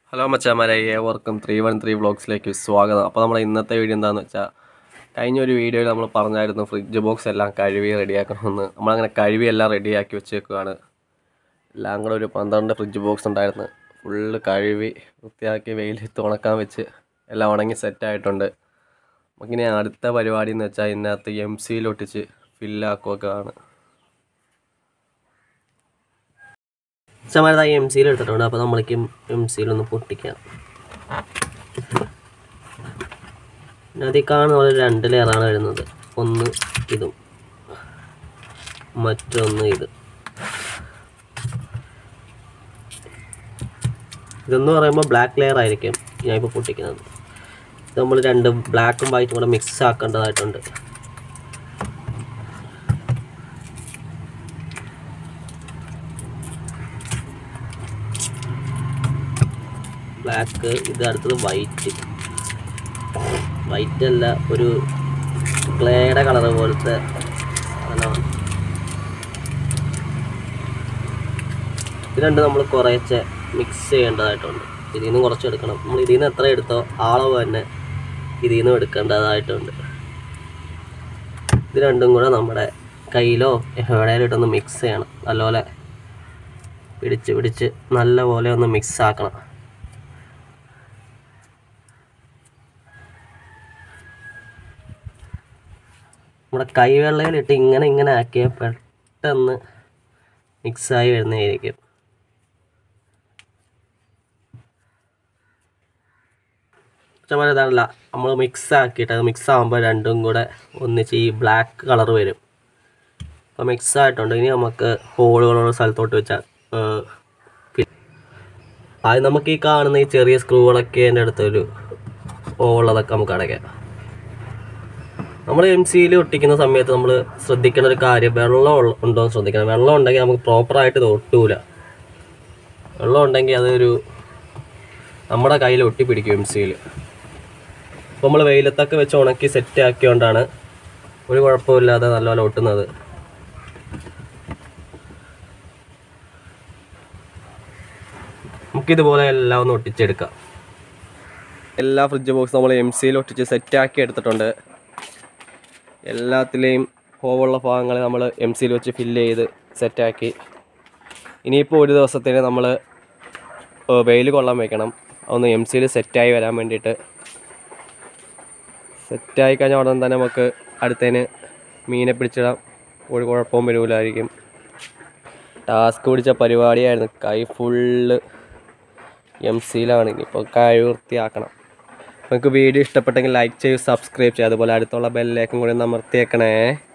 hello മച്ചാമാരെ ഏവർക്കും three one three വ്ളോഗ്സിലേക്ക് സ്വാഗതം അപ്പോൾ നമ്മുടെ ഇന്നത്തെ വീഡിയോ എന്താണെന്ന് വെച്ചാൽ കഴിഞ്ഞ ഒരു വീഡിയോയിൽ നമ്മൾ പറഞ്ഞായിരുന്നു ഫ്രിഡ്ജ് ബോക്സ് എല്ലാം കഴുകി റെഡിയാക്കണമെന്ന് നമ്മളങ്ങനെ കഴുകി എല്ലാം റെഡിയാക്കി വെച്ചേക്കുകയാണ് എല്ലാം കൂടെ ഒരു പന്ത്രണ്ട് ഫ്രിഡ്ജ് ബോക്സ് ഉണ്ടായിരുന്നു ഫുള്ള് കഴുകി വൃത്തിയാക്കി വെയിലത്ത് ഉണക്കാൻ വെച്ച് എല്ലാം ഉണങ്ങി സെറ്റായിട്ടുണ്ട് നമുക്കിനി അടുത്ത പരിപാടി എന്ന് വെച്ചാൽ ഇതിനകത്ത് എം സിയിലൊട്ടിച്ച് ഫില്ലാക്കുകയാണ് ചമാരതായി എം സിയിൽ എടുത്തിട്ടുണ്ട് അപ്പോൾ നമ്മൾക്ക് എം സിയിലൊന്ന് പൊട്ടിക്കാം അതിൽ കാണുന്ന പോലെ രണ്ട് ലെയറാണ് വരുന്നത് ഒന്ന് ഇതും മറ്റൊന്ന് ഇത് ഇതെന്ന് പറയുമ്പോൾ ബ്ലാക്ക് ലെയർ ആയിരിക്കും ഞാനിപ്പോൾ പൊട്ടിക്കുന്നത് ഇത് നമ്മൾ രണ്ട് ബ്ലാക്കും വൈറ്റും കൂടെ മിക്സ് ആക്കേണ്ടതായിട്ടുണ്ട് ബ്ലാക്ക് ഇത് അടുത്തത് വൈറ്റ് വൈറ്റ് അല്ല ഒരു ക്ലേയുടെ കളർ പോലത്തെ സാധനമാണ് ഇത് രണ്ട് നമ്മൾ കുറേശ്ശെ മിക്സ് ചെയ്യേണ്ടതായിട്ടുണ്ട് ഇതിൽ നിന്ന് കുറച്ച് എടുക്കണം നമ്മൾ ഇതിൽ നിന്ന് എത്ര എടുത്തോ ആ അളവ് തന്നെ ഇതിൽ നിന്നും എടുക്കേണ്ടതായിട്ടുണ്ട് ഇത് രണ്ടും കൂടെ നമ്മുടെ കയ്യിലോ എവിടെയാലും ഇട്ടൊന്ന് മിക്സ് ചെയ്യണം നല്ലപോലെ പിടിച്ച് പിടിച്ച് നല്ലപോലെ ഒന്ന് മിക്സ് ആക്കണം നമ്മുടെ കൈവെള്ളയിലിട്ട് ഇങ്ങനെ ഇങ്ങനെ ആക്കിയാൽ പെട്ടെന്ന് മിക്സായി വരുന്നതായിരിക്കും ഇഷ്ടംപോലെ ഇതാണല്ല നമ്മൾ മിക്സ് ആക്കിയിട്ട് അത് മിക്സ് ആകുമ്പോൾ രണ്ടും കൂടെ ഒന്നിച്ച് ഈ ബ്ലാക്ക് കളർ വരും അപ്പോൾ മിക്സ് ആയിട്ടുണ്ട് ഇനി നമുക്ക് ഹോളുകളുള്ള സ്ഥലത്തോട്ട് വെച്ചാൽ ആദ്യം നമുക്ക് ഈ കാണുന്ന ഈ ചെറിയ സ്ക്രൂകളൊക്കെ എൻ്റെ അടുത്തൊരു ഹോളുള്ളതൊക്കെ നമുക്ക് അടയ്ക്കാം നമ്മൾ എം സിയിൽ ഒട്ടിക്കുന്ന സമയത്ത് നമ്മൾ ശ്രദ്ധിക്കേണ്ട ഒരു കാര്യം വെള്ളം ഉള്ള- ഉണ്ടോ എന്ന് ശ്രദ്ധിക്കണം വെള്ളം ഉണ്ടെങ്കിൽ നമുക്ക് പ്രോപ്പറായിട്ട് ഇത് ഒട്ടൂല വെള്ളം ഉണ്ടെങ്കിൽ അതൊരു നമ്മുടെ കയ്യിൽ ഒട്ടിപ്പിടിക്കും എം സിയിൽ അപ്പോൾ നമ്മൾ വെയിലത്തൊക്കെ വെച്ച് ഉണക്കി സെറ്റ് ആക്കിയോണ്ടാണ് ഒരു കുഴപ്പമില്ലാതെ നല്ലപോലെ ഒട്ടുന്നത് നമുക്കിതുപോലെ എല്ലാം ഒന്ന് ഒട്ടിച്ചെടുക്കാം എല്ലാ ഫ്രിഡ്ജ് ബോക്സ് നമ്മൾ എം സിയിൽ ഒട്ടിച്ച് സെറ്റാക്കി എടുത്തിട്ടുണ്ട് എല്ലാത്തിലെയും ഹോവുള്ള ഭാഗങ്ങൾ നമ്മൾ എം സിയിൽ വെച്ച് ഫില്ല് ചെയ്ത് സെറ്റാക്കി ഇനിയിപ്പോൾ ഒരു ദിവസത്തിന് നമ്മൾ വെയിൽ കൊള്ളാൻ വെക്കണം ഒന്ന് എം സിയിൽ സെറ്റായി വരാൻ വേണ്ടിയിട്ട് സെറ്റായി കഴിഞ്ഞാൽ ഉടൻ തന്നെ നമുക്ക് അടുത്തതിന് മീനെ പിടിച്ചിടാം ഒരു കുഴപ്പവും വരില്ലായിരിക്കും ടാസ്ക് പിടിച്ച പരിപാടിയായിരുന്നു കൈ ഫുള്ള് എം സിയിലാണ് ഇനിയിപ്പോൾ കൈ വൃത്തിയാക്കണം നിങ്ങൾക്ക് വീഡിയോ ഇഷ്ടപ്പെട്ടെങ്കിൽ ലൈക്ക് ചെയ്യൂ സബ്സ്ക്രൈബ് ചെയ്യുക അതുപോലെ അടുത്തുള്ള ബെല്ലിലേക്കും കൂടി ഒന്ന് അമർത്തിയേക്കണേ